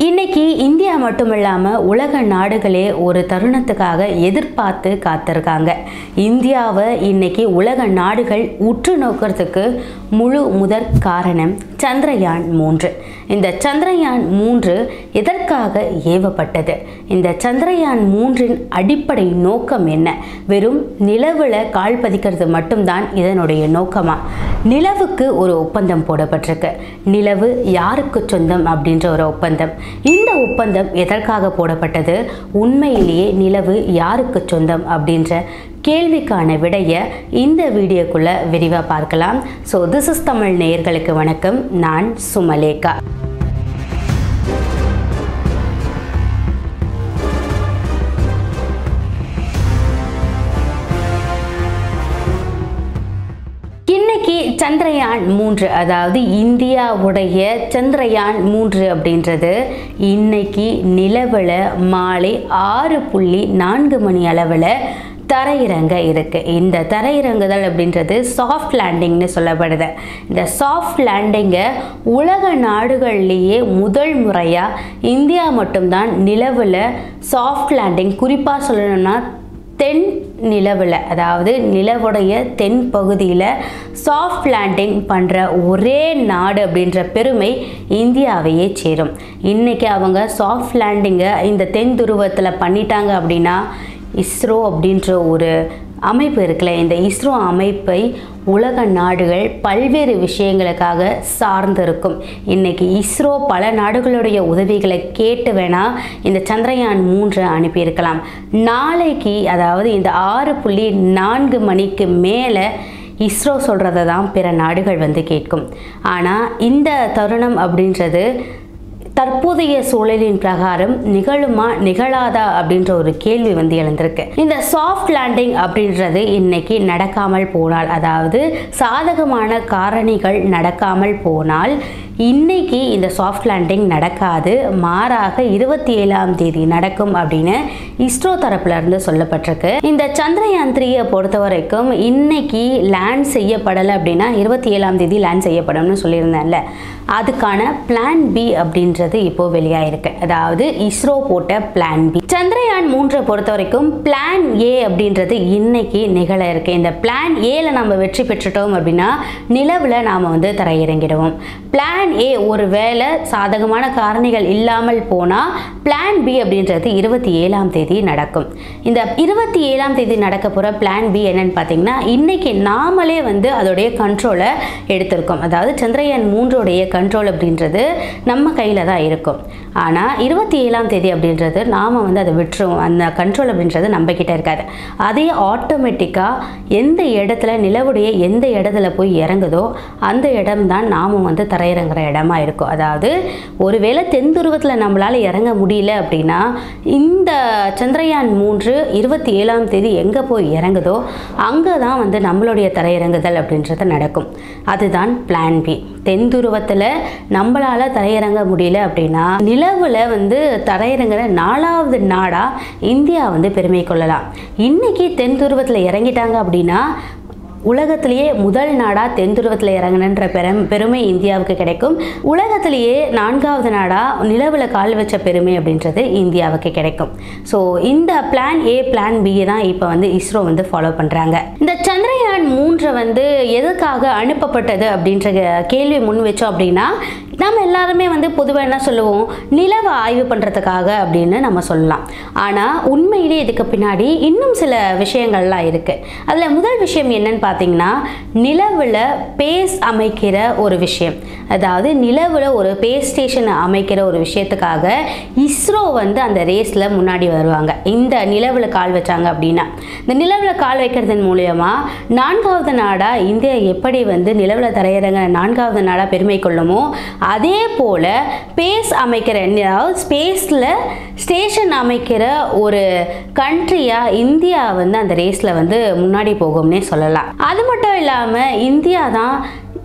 இன்னைக்கு இந்தியா மட்டும் இல்லாமல் உலக நாடுகளே ஒரு தருணத்துக்காக எதிர்பார்த்து காத்திருக்காங்க இந்தியாவை இன்னைக்கு உலக நாடுகள் உற்று நோக்கிறதுக்கு முழு முதற் காரணம் சந்திரயான் மூன்று இந்த சந்திரயான் மூன்று எதற்காக ஏவப்பட்டது இந்த சந்திரயான் மூன்றின் அடிப்படை நோக்கம் என்ன வெறும் நிலவில் கால் பதிக்கிறது மட்டும்தான் இதனுடைய நோக்கமா நிலவுக்கு ஒரு ஒப்பந்தம் போடப்பட்டிருக்கு நிலவு யாருக்கு சொந்தம் அப்படின்ற ஒரு ஒப்பந்தம் இந்த ஒப்பந்தம் எதற்காக போடப்பட்டது உண்மையிலேயே நிலவு யாருக்கு சொந்தம் அப்படின்ற கேள்விக்கான விடைய இந்த வீடியோக்குள்ள விரிவாக பார்க்கலாம் ஸோ திஸ் இஸ் தமிழ் நேயர்களுக்கு வணக்கம் நான் சுமலேகா இன்னைக்கு சந்திரயான் மூன்று அதாவது இந்தியாவுடைய சந்திரயான் மூன்று அப்படின்றது இன்னைக்கு நிலவில் மாலை ஆறு புள்ளி நான்கு மணி அளவில் தரையிறங்க இருக்கு இந்த தரையிறங்குதல் அப்படின்றது சாஃப்ட் லேண்டிங்னு சொல்லப்படுது இந்த சாஃப்ட் லேண்டிங்கை உலக நாடுகள்லேயே முதல் முறையாக இந்தியா மட்டும்தான் நிலவில் சாஃப்ட் லேண்டிங் குறிப்பாக சொல்லணும்னா தென் நிலவில் அதாவது நிலவுடைய தென் பகுதியில் சாஃப்ட் லேண்டிங் பண்ணுற ஒரே நாடு அப்படின்ற பெருமை இந்தியாவையே சேரும் இன்றைக்கி அவங்க சாஃப்ட் லேண்டிங்கை இந்த தென் துருவத்தில் பண்ணிட்டாங்க அப்படின்னா இஸ்ரோ அப்படின்ற ஒரு அமைப்பு இருக்குல்ல இந்த இஸ்ரோ அமைப்பை உலக நாடுகள் பல்வேறு விஷயங்களுக்காக சார்ந்திருக்கும் இன்னைக்கு இஸ்ரோ பல நாடுகளுடைய உதவிகளை கேட்டு வேணா இந்த சந்திரயான் மூன்று அனுப்பியிருக்கலாம் நாளைக்கு அதாவது இந்த ஆறு புள்ளி நான்கு மணிக்கு மேலே இஸ்ரோ சொல்கிறத தான் பிற நாடுகள் வந்து கேட்கும் ஆனால் இந்த தருணம் அப்படின்றது தற்போதைய சூழலின் பிரகாரம் நிகழுமா நிகழாதா அப்படின்ற ஒரு கேள்வி வந்து எழுந்திருக்கு இந்த சாஃப்ட் லேண்டிங் அப்படின்றது இன்னைக்கு நடக்காமல் போனால் அதாவது சாதகமான காரணிகள் நடக்காமல் போனால் இன்னைக்கு இந்த சாஃப்ட் லேண்டிங் நடக்காது மாறாக இருபத்தி ஏழாம் தேதி நடக்கும் அப்படின்னு இஸ்ரோ தரப்புல இருந்து சொல்லப்பட்டிருக்கு இந்த சந்திரயான் த்ரீயை பொறுத்த வரைக்கும் இன்னைக்கு லேண்ட் செய்யப்படலை அப்படின்னா இருபத்தி ஏழாம் தேதி லேண்ட் செய்யப்படும்னு சொல்லியிருந்தேன்ல அதுக்கான பிளான் பி அப்படின்றது இப்போ வெளியாயிருக்கு அதாவது இஸ்ரோ போட்ட பிளான் பி சந்திரயான் மூன்றை பொறுத்த வரைக்கும் பிளான் ஏ அப்படின்றது இன்னைக்கு நிகழ இருக்கு இந்த பிளான் ஏல நம்ம வெற்றி பெற்றுட்டோம் அப்படின்னா நிலவில் நாம் வந்து தரையிறங்கிடுவோம் பிளான் ஏ ஒரு வேளை சாதகமான காரணிகள் இல்லாமல் போனால் பிளான் பி அப்படின்றது இருபத்தி ஏழாம் தேதி நடக்கும் இந்த இருபத்தி ஏழாம் தேதி நடக்க போகிற பிளான் பி என்னன்னு பார்த்தீங்கன்னா இன்னைக்கு நாமளே வந்து அதோடைய கண்ட்ரோலை எடுத்திருக்கோம் அதாவது சந்திரயான் மூன்றோடைய கண்ட்ரோல் அப்படின்றது நம்ம கையில் தான் இருக்கும் ஆனால் இருபத்தி ஏழாம் தேதி அப்படின்றது நாம் வந்து அதை விட்டுருவோம் அந்த கண்ட்ரோல் அப்படின்றது நம்ம கிட்ட இருக்காது அதே ஆட்டோமேட்டிக்காக எந்த இடத்துல நிலவுடைய எந்த இடத்துல போய் இறங்குதோ அந்த இடம் தான் நாம் வந்து தரையிறங்குற இடமா இருக்கும் அதாவது ஒருவேளை தென் துருவத்தில் நம்மளால் இறங்க முடியல அப்படின்னா இந்த சந்திரயான் மூன்று இருபத்தி ஏழாம் தேதி எங்கே போய் இறங்குதோ அங்கே தான் வந்து நம்மளுடைய தரையிறங்குதல் அப்படின்றது நடக்கும் அதுதான் பிளான் பி தென் துருவத்தில் நம்மளால் தரையிறங்க முடியல அப்படின்னா நிலவில் வந்து தரையிறங்குற நாலாவது நாடாக இந்தியா வந்து பெருமை கொள்ளலாம் இன்னைக்கு தென் துருவத்தில் இறங்கிட்டாங்க அப்படின்னா உலகத்திலேயே முதல் நாடாக தென் துருவத்தில் இறங்கினன்ற பெரும் பெருமை இந்தியாவுக்கு கிடைக்கும் உலகத்திலேயே நான்காவது நாடாக நிலவில் கால் வச்ச பெருமை அப்படின்றது இந்தியாவுக்கு கிடைக்கும் ஸோ இந்த பிளான் ஏ பிளான் பி தான் இப்போ வந்து இஸ்ரோ வந்து ஃபாலோ பண்ணுறாங்க இந்த சந்திரயான் மூன்று வந்து எதுக்காக அனுப்பப்பட்டது அப்படின்ற கேள்வி முன் வச்சோம் அப்படின்னா நம்ம எல்லாருமே வந்து பொதுவாக என்ன சொல்லுவோம் நிலவை ஆய்வு பண்ணுறதுக்காக அப்படின்னு நம்ம சொல்லலாம் ஆனால் உண்மையிலே இதுக்கு பின்னாடி இன்னும் சில விஷயங்கள்லாம் இருக்குது அதில் முதல் விஷயம் என்னன்னு பார்த்தீங்கன்னா நிலவில் பேஸ் அமைக்கிற ஒரு விஷயம் அதாவது நிலவில் ஒரு பேஸ் ஸ்டேஷன் அமைக்கிற ஒரு விஷயத்துக்காக இஸ்ரோ வந்து அந்த ரேஸில் முன்னாடி வருவாங்க இந்த நிலவில் கால் வச்சாங்க அப்படின்னா இந்த நிலவில் கால் வைக்கிறதன் மூலயமா நான்காவது நாடாக இந்தியா எப்படி வந்து நிலவில் தரையிறங்க நான்காவது நாடாக பெருமை கொள்ளுமோ அதே போல் பேஸ் அமைக்கிற அதாவது ஸ்பேஸில் ஸ்டேஷன் அமைக்கிற ஒரு கண்ட்ரியாக இந்தியா வந்து அந்த ரேஸில் வந்து முன்னாடி போகும்னே சொல்லலாம் அது மட்டும் இல்லாமல் இந்தியா தான்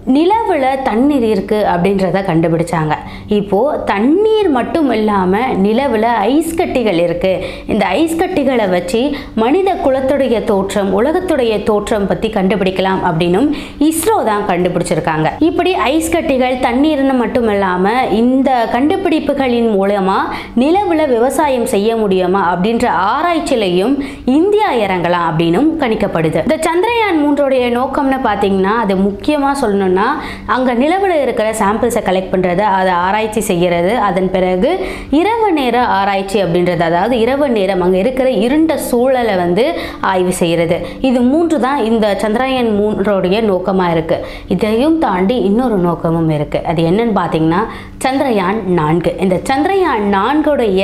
நிலவில் தண்ணீர் இருக்குது அப்படின்றத கண்டுபிடிச்சாங்க இப்போது தண்ணீர் மட்டும் இல்லாமல் நிலவில் ஐஸ் கட்டிகள் இருக்குது இந்த ஐஸ் கட்டிகளை வச்சு மனித குலத்துடைய தோற்றம் உலகத்துடைய தோற்றம் பற்றி கண்டுபிடிக்கலாம் அப்படின்னும் இஸ்ரோ தான் கண்டுபிடிச்சிருக்காங்க இப்படி ஐஸ் கட்டிகள் தண்ணீர்னு மட்டும் இல்லாமல் இந்த கண்டுபிடிப்புகளின் மூலமாக நிலவில் விவசாயம் செய்ய முடியுமா அப்படின்ற ஆராய்ச்சியிலையும் இந்தியா இறங்கலாம் அப்படின்னும் கணிக்கப்படுது இந்த சந்திரயான் மூன்றோடைய நோக்கம்னு பார்த்தீங்கன்னா அது முக்கியமாக சொல்லணும்னா அங்கே நிலவில் இருக்கிற சாம்பிள்ஸை கலெக்ட் பண்ணுறது அதை ஆராய்ச்சி செய்கிறது அதன் பிறகு இரவு நேர ஆராய்ச்சி அப்படின்றது அதாவது இரவு நேரம் அங்கே இருக்கிற இருண்ட சூழலை வந்து ஆய்வு செய்கிறது இது மூன்று தான் இந்த சந்திரயான் மூன்றோடைய நோக்கமாக இருக்குது இதையும் தாண்டி இன்னொரு நோக்கமும் இருக்குது அது என்னன்னு பார்த்தீங்கன்னா சந்திரயான் நான்கு இந்த சந்திரயான் நான்குடைய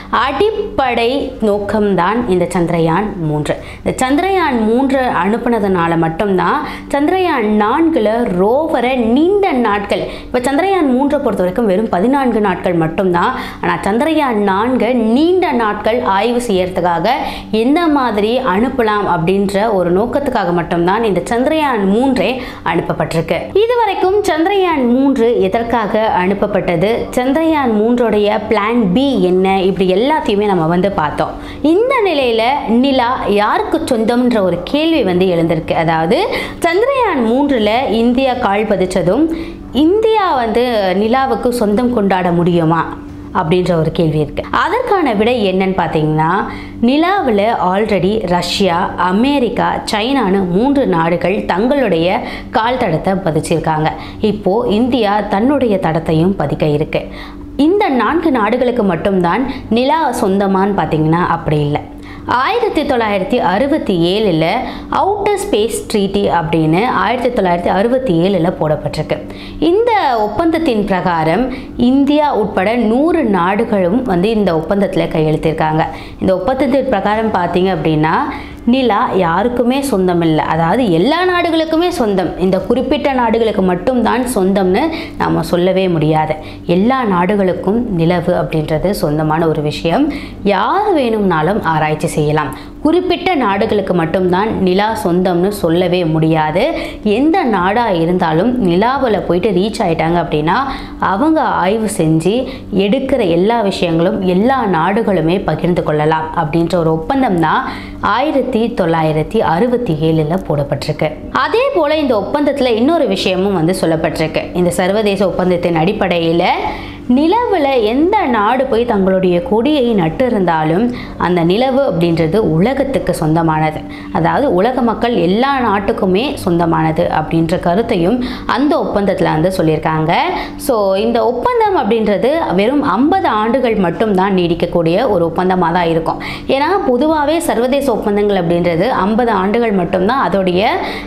அடிப்படை நோக்கம்தான் இந்த சந்திரயான் மூன்று இந்த சந்திரயான் மூன்று அனுப்புனதுனால மட்டும்தான் சந்திரயான் நான்கில் ரோவரை நீண்ட நாட்கள் இப்போ சந்திரயான் மூன்றை பொறுத்த வரைக்கும் வெறும் பதினான்கு நாட்கள் மட்டும்தான் ஆனால் சந்திரயான் நான்கு நீண்ட நாட்கள் ஆய்வு செய்யறதுக்காக எந்த மாதிரி அனுப்பலாம் அப்படின்ற ஒரு நோக்கத்துக்காக மட்டும்தான் இந்த சந்திரயான் மூன்றே அனுப்பப்பட்டிருக்கு இதுவரைக்கும் சந்திரயான் மூன்று எதற்காக அனுப்பப்பட்டது சந்திரயான் மூன்றோடைய பிளான் பி என்ன இப்படி எல்லாத்தையுமே நம்ம வந்து பார்த்தோம் இந்த நிலையில நிலா யாருக்கு சொந்தம்ன்ற ஒரு கேள்வி வந்து எழுந்திருக்கு அதாவது சந்திரயான் மூன்றுல இந்தியா கால் பதிச்சதும் இந்தியா வந்து நிலாவுக்கு சொந்தம் கொண்டாட முடியுமா அப்படின்ற ஒரு கேள்வி இருக்குது அதற்கான விடை என்னன்னு பார்த்தீங்கன்னா நிலாவில் ஆல்ரெடி ரஷ்யா அமெரிக்கா சைனான்னு மூன்று நாடுகள் தங்களுடைய கால் தடத்தை பதிச்சிருக்காங்க இப்போது இந்தியா தன்னுடைய தடத்தையும் பதிக்க இருக்கு இந்த நான்கு நாடுகளுக்கு மட்டும்தான் நிலா சொந்தமான்னு பார்த்தீங்கன்னா அப்படி இல்லை ஆயிரத்தி தொள்ளாயிரத்தி அறுபத்தி ஏழில் அவுட்டர் ஸ்பேஸ் ட்ரீட்டி அப்படின்னு ஆயிரத்தி தொள்ளாயிரத்தி அறுபத்தி ஏழில் போடப்பட்டிருக்கு இந்த ஒப்பந்தத்தின் பிரகாரம் இந்தியா உட்பட நூறு நாடுகளும் வந்து இந்த ஒப்பந்தத்தில் கையெழுத்திருக்காங்க இந்த ஒப்பந்தத்தின் பிரகாரம் பார்த்தீங்க அப்படின்னா நிலா யாருக்குமே சொந்தம் இல்லை அதாவது எல்லா நாடுகளுக்குமே சொந்தம் இந்த குறிப்பிட்ட நாடுகளுக்கு மட்டும்தான் சொந்தம்னு நாம் சொல்லவே முடியாது எல்லா நாடுகளுக்கும் நிலவு அப்படின்றது சொந்தமான ஒரு விஷயம் யார் வேணும்னாலும் ஆராய்ச்சி செய்யலாம் குறிப்பிட்ட நாடுகளுக்கு மட்டும்தான் நிலா சொந்தம்னு சொல்லவே முடியாது எந்த நாடாக இருந்தாலும் நிலாவில் போயிட்டு ரீச் ஆயிட்டாங்க அப்படின்னா அவங்க ஆய்வு செஞ்சு எடுக்கிற எல்லா விஷயங்களும் எல்லா நாடுகளுமே பகிர்ந்து கொள்ளலாம் அப்படின்ற ஒரு ஒப்பந்தம் தான் ஆயிரத்தி தொள்ளாயிரத்தி அறுபத்தி ஏழில் போடப்பட்டிருக்கு அதே போல் இந்த ஒப்பந்தத்தில் இன்னொரு விஷயமும் வந்து சொல்லப்பட்டிருக்கு இந்த சர்வதேச ஒப்பந்தத்தின் அடிப்படையில் நிலவில் எந்த நாடு போய் தங்களுடைய கொடியை நட்டு இருந்தாலும் அந்த நிலவு அப்படின்றது உலகத்துக்கு சொந்தமானது அதாவது உலக மக்கள் எல்லா நாட்டுக்குமே சொந்தமானது அப்படின்ற கருத்தையும் அந்த ஒப்பந்தத்தில் வந்து சொல்லியிருக்காங்க ஸோ இந்த ஒப்பந்தம் அப்படின்றது வெறும் ஐம்பது ஆண்டுகள் மட்டும்தான் நீடிக்கக்கூடிய ஒரு ஒப்பந்தமாக தான் இருக்கும் ஏன்னா பொதுவாகவே சர்வதேச ஒப்பந்தங்கள் அப்படின்றது ஐம்பது ஆண்டுகள் மட்டும்தான் அதோடைய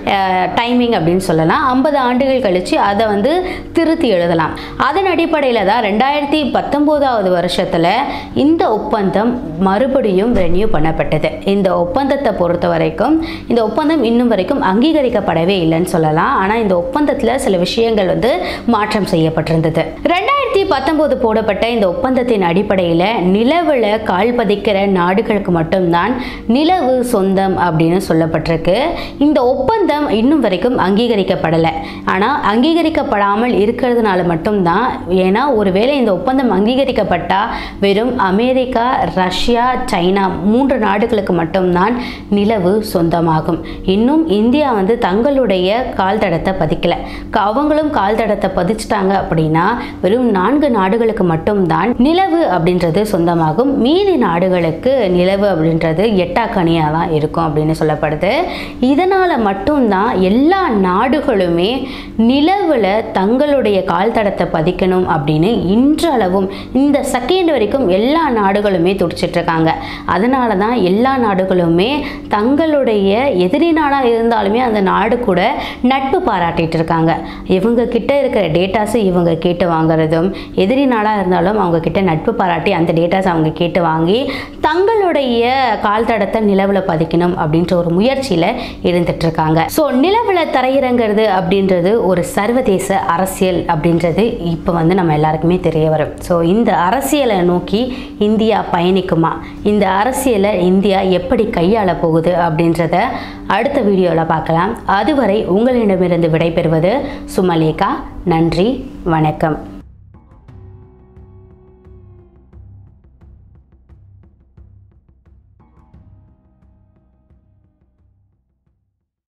டைமிங் அப்படின்னு சொல்லலாம் ஐம்பது ஆண்டுகள் கழித்து அதை வந்து திருத்தி எழுதலாம் அதன் அடிப்படையில் தான் ரெண்டாயிரத்தி பத்தொம்போதாவது வருஷத்தில் இந்த ஒப்பந்தம் மறுபடியும் ரெனியூ பண்ணப்பட்டது இந்த ஒப்பந்தத்தை பொறுத்த வரைக்கும் இந்த ஒப்பந்தம் இன்னும் வரைக்கும் அங்கீகரிக்கப்படவே இல்லைன்னு சொல்லலாம் ஆனால் இந்த ஒப்பந்தத்தில் சில விஷயங்கள் வந்து மாற்றம் செய்யப்பட்டிருந்தது ரெண்டாயிரத்தி பத்தொம்போது போடப்பட்ட இந்த ஒப்பந்தத்தின் அடிப்படையில் நிலவில் கால் பதிக்கிற நாடுகளுக்கு மட்டும்தான் நிலவு சொந்தம் அப்படின்னு சொல்லப்பட்டிருக்கு இந்த ஒப்பந்தம் இன்னும் வரைக்கும் அங்கீகரிக்கப்படலை ஆனால் அங்கீகரிக்கப்படாமல் இருக்கிறதுனால மட்டும்தான் ஏன்னா ஒருவேளை இந்த ஒப்பந்தம் அங்கீகரிக்கப்பட்டா வெறும் அமெரிக்கா ரஷ்யா சைனா மூன்று நாடுகளுக்கு மட்டும்தான் நிலவு சொந்தமாகும் இன்னும் இந்தியா வந்து தங்களுடைய கால் தடத்தை பதிக்கல க- அவங்களும் கால் தடத்தை பதிச்சிட்டாங்க அப்படின்னா வெறும் நான்கு நாடுகளுக்கு மட்டும்தான் நிலவு அப்படின்றது சொந்தமாகும் மீதி நாடுகளுக்கு நிலவு அப்படின்றது எட்டாக்கனியாக தான் இருக்கும் அப்படின்னு சொல்லப்படுது இதனால் மட்டும்தான் எல்லா நாடுகளுமே நிலவில் தங்களுடைய கால் தடத்தை பதிக்கணும் அப்படின்னு இன்றளவும் இந்த செகண்ட் வரைக்கும் எல்லா நாடுகளுமே துடிச்சிட்டு இருக்காங்க அதனால தான் எல்லா நாடுகளுமே தங்களுடைய எதிரி நாடாக இருந்தாலுமே அந்த நாடு கூட நட்பு பாராட்டிட்டு இருக்காங்க இவங்க கிட்ட இருக்கிற டேட்டாஸை இவங்க கேட்டு வாங்குறதும் எதிரி நாடாக இருந்தாலும் அவங்க கிட்ட நட்பு பாராட்டி அந்த டேட்டாஸ் அவங்க கேட்டு வாங்கி தங்களுடைய கால் தடத்தை நிலவில் பதிக்கணும் அப்படின்ற ஒரு முயற்சியில் இருந்துட்டு இருக்காங்க ஸோ நிலவில் தரையிறங்கிறது அப்படின்றது ஒரு சர்வதேச அரசியல் அப்படின்றது இப்போ வந்து நம்ம எல்லாருக்குமே தெரிய வரும் ஸோ இந்த அரசியலை நோக்கி இந்தியா பயணிக்குமா இந்த அரசியலை இந்தியா எப்படி கையாள போகுது அப்படின்றத அடுத்த வீடியோவில் பார்க்கலாம் அதுவரை உங்களிடமிருந்து விடைபெறுவது சுமலேகா நன்றி வணக்கம்